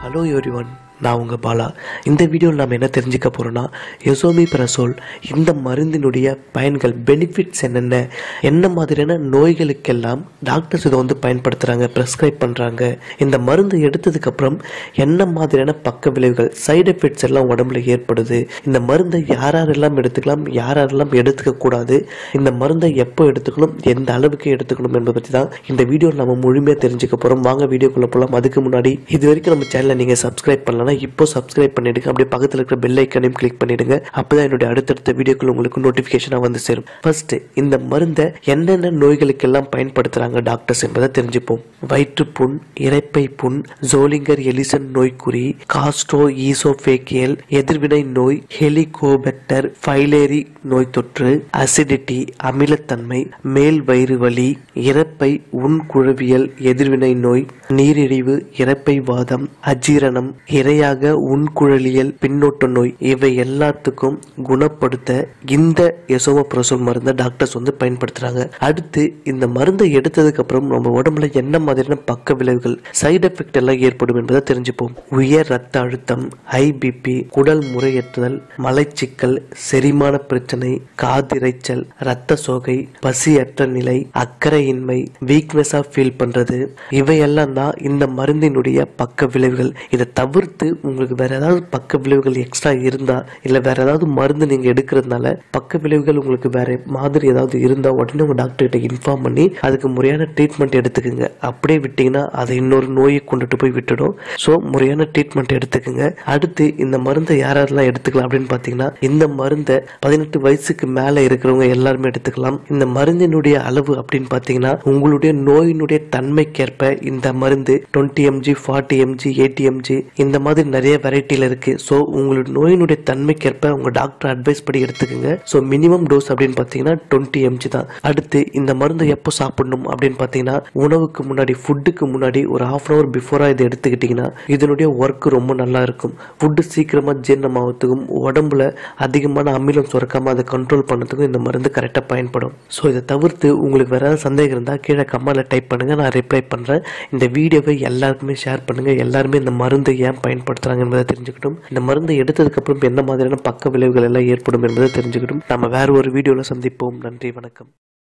hello everyone நான் உங்கள் பாலா இந்த வீடியோவில் நாம் என்ன தெரிஞ்சுக்க போகிறோன்னா எசோமி பிரசோல் இந்த மருந்தினுடைய பயன்கள் பெனிஃபிட்ஸ் என்னென்ன என்ன மாதிரியான நோய்களுக்கெல்லாம் டாக்டர்ஸ் இதை வந்து பயன்படுத்துகிறாங்க ப்ரெஸ்கிரைப் பண்ணுறாங்க இந்த மருந்து எடுத்ததுக்கப்புறம் என்ன மாதிரியான பக்க விளைவுகள் சைடு எஃபெக்ட்ஸ் எல்லாம் உடம்புல ஏற்படுது இந்த மருந்தை யார் யாரெல்லாம் எடுத்துக்கலாம் யார் யாரெல்லாம் எடுத்துக்க கூடாது இந்த மருந்தை எப்போ எடுத்துக்கணும் எந்த அளவுக்கு எடுத்துக்கணும் என்பதை பற்றி தான் இந்த வீடியோவில் நம்ம முழுமையாக தெரிஞ்சுக்க போகிறோம் வாங்க வீடியோக்குள்ளே போகலாம் அதுக்கு முன்னாடி இது வரைக்கும் நம்ம சேனலை நீங்கள் சப்ஸ்கிரைப் பண்ணலன்னா இப்போ சப்ஸ்கிரைப் பண்ணிடுங்க அப்படியே பக்கத்தில் இருக்கிற பெல் ஐக்கனையும் கிளிக் பண்ணிடுங்க அப்பதான் என்னுடைய அடுத்தடுத்த வீடியோக்கள் உங்களுக்கு நோட்டிஃபிகேஷனாக வந்து சேரும் ஃபர்ஸ்ட் இந்த மருந்தை என்னென்ன நோய்களுக்கெல்லாம் பயன்படுத்துகிறாங்க டாக்டர்ஸ் என்பதை தெரிஞ்சுப்போம் வயிற்றுப்புண் இரைப்பை புண் ஜோலிங்கர் எலிசன் நோய்க்குறி காஸ்ட்ரோ ஈசோஃபேக்கியல் எதிர்வினை நோய் ஹெலிகோபெக்டர் ஃபைலேரி நோய் தொற்று அசிடிட்டி அமிலத்தன்மை மேல் வயிறு வலி இரைப்பை உண்குழவியல் எதிர்வினை நோய் நீரிழிவு இரைப்பை வாதம் அஜீரணம் இரையாக உண்குழலியல் பின்னோட்ட நோய் இவை எல்லாத்துக்கும் குணப்படுத்த இந்த எசோமப்ரோசோல் மருந்தை டாக்டர்ஸ் வந்து பயன்படுத்துறாங்க அடுத்து இந்த மருந்தை எடுத்ததுக்கு அப்புறம் நம்ம உடம்புல என்ன மாதிரியான பக்க விளைவுகள் சைடு எஃபெக்ட் எல்லாம் ஏற்படும் என்பதை தெரிஞ்சுப்போம் உயர் ரத்த அழுத்தம் ஹை பிபி குடல் முறையற்றுதல் மலைச்சிக்கல் செரிமான பிரச்சனை காதிரைச்சல் ரத்த சோகை பசியற்ற நிலை அக்கறையின்மை வீக்னஸா ஃபீல் பண்றது இவையெல்லாம் தான் இந்த மருந்தினுடைய பக்க விளைவுகள் இதை தவிர்த்து உங்களுக்கு வேற ஏதாவது பக்க விளைவுகள் எக்ஸ்ட்ரா இருந்தா இல்ல வேற ஏதாவது மருந்து நீங்க எடுக்கிறதுனால பக்க விளைவுகள் உங்களுக்கு வேற மாதிரி ஏதாவது இருந்தா உடனே உங்க டாக்டர் கிட்ட இன்ஃபார்ம் பண்ணி அதுக்கு முறையான ட்ரீட்மெண்ட் எடுத்துக்கோங்க அப்படியே விட்டீங்கன்னா அதை இன்னொரு நோயை கொண்டுட்டு போய் விட்டுடும் ஸோ முறையான ட்ரீட்மெண்ட் எடுத்துக்கோங்க அடுத்து இந்த மருந்தை யார் யாரெல்லாம் எடுத்துக்கலாம் அப்படின்னு பார்த்தீங்கன்னா இந்த மருந்தை பதினெட்டு வயசுக்கு மேலே இருக்கிறவங்க எல்லாருமே எடுத்துக்கலாம் இந்த மருந்தினுடைய அளவு அப்படின்னு பார்த்தீங்கன்னா உங்களுடைய நோயினுடைய தன்மைக்கேற்ப இந்த மருந்து twenty MG forty MG eighty MG இந்த மாதிரி நிறைய வெரைட்டியில் இருக்கு ஸோ உங்களுடைய நோயினுடைய தன்மைக்கேற்ப உங்க டாக்டர் அட்வைஸ் படி எடுத்துக்கோங்க ஸோ மினிமம் டோஸ் அப்படின்னு பார்த்தீங்கன்னா டுவெண்ட்டி எம்ஜி தான் அடுத்து இந்த மருந்தை எப்போ சாப்பிடணும் அப்படின்னு பார்த்தீங்கன்னா உணவுக்கு முன்னாடி ஃபுட்டுக்கு முன்னாடி ஒரு ஹாஃப் அன் அவர் பிஃபோராக இதை எடுத்துக்கிட்டிங்கன்னா இதனுடைய ஒர்க் ரொம்ப நல்லா இருக்கும் ஃபுட்டு சீக்கிரமாக ஜீரணமாகறதுக்கும் உடம்புல அதிகமான அமிலம் சுரக்காமல் அதை கண்ட்ரோல் பண்ணதுக்கும் இந்த மருந்து கரெக்டாக பயன்படும் ஸோ இதை தவிர்த்து உங்களுக்கு வேற ஏதாவது சந்தேகம் இருந்தால் கீழே கமெண்ட்ல டைப் பண்ணுங்கள் நான் ரிப்ளை பண்ணுறேன் இந்த வீடியோவை எல்லாருக்குமே ஷேர் பண்ணுங்கள் எல்லாருமே இந்த மருந்து ஏன் பயன்படுத்துகிறாங்க என்பதை தெரிஞ்சுக்கட்டும் இந்த மருந்து எடுத்ததுக்கப்புறம் என்ன மாதிரியான பக்க விளைவுகள் எல்லாம் ஏற்படும் என்பதை தெரிஞ்சுக்கட்டும் நம்ம வேற ஒரு வீடியோவில் சந்திப்போம் நன்றி வணக்கம்